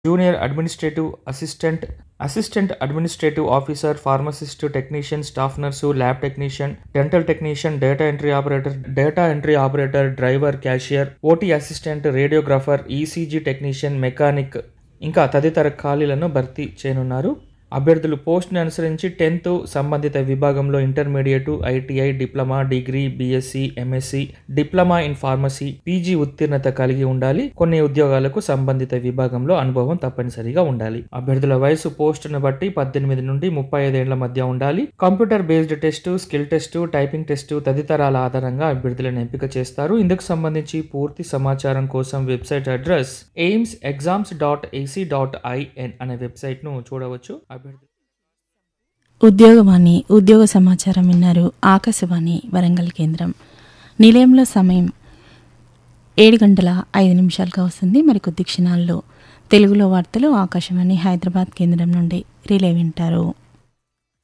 junior administrative assistant assistant administrative officer pharmacist technician staff nurse lab technician dental technician data entry operator data entry operator driver cashier OT assistant radiographer ECG technician mechanic ఇంకా తదితర ఖాళీలను భర్తీ చేయనున్నారు అభ్యర్థులు పోస్ట్ని అనుసరించి tenth సంబంధిత విభాగంలో intermediate ITI diploma degree BSc MSc diploma in pharmacy PG ఉత్తీర్ణత కలిగి ఉండాలి కొన్ని ఉద్యోగాలకు సంబంధిత విభాగంలో అనుభవం తప్పనిసరిగా ఉండాలి అభ్యర్థుల వయసు పోస్టును బట్టి పద్దెనిమిది నుండి ముప్పై ఐదేళ్ల మధ్య ఉండాలి computer based test skill test typing test తదితరాల ఆధారంగా అభ్యర్థులను ఎంపిక చేస్తారు ఇందుకు సంబంధించి పూర్తి సమాచారం కోసం website address AIIMS exams dot AC dot IN అనే వెబ్సైట్ను చూడవచ్చు అభ్యర్థులు ఉద్యోగవాణి ఉద్యోగ సమాచారం విన్నారు ఆకాశవాణి వరంగల్ కేంద్రం నిలయంలో సమయం ఏడు గంటల ఐదు నిమిషాలుగా వస్తుంది మరికొద్ది క్షణాల్లో తెలుగులో వార్తలు ఆకాశవాణి హైదరాబాద్ కేంద్రం నుండి రిలే వింటారు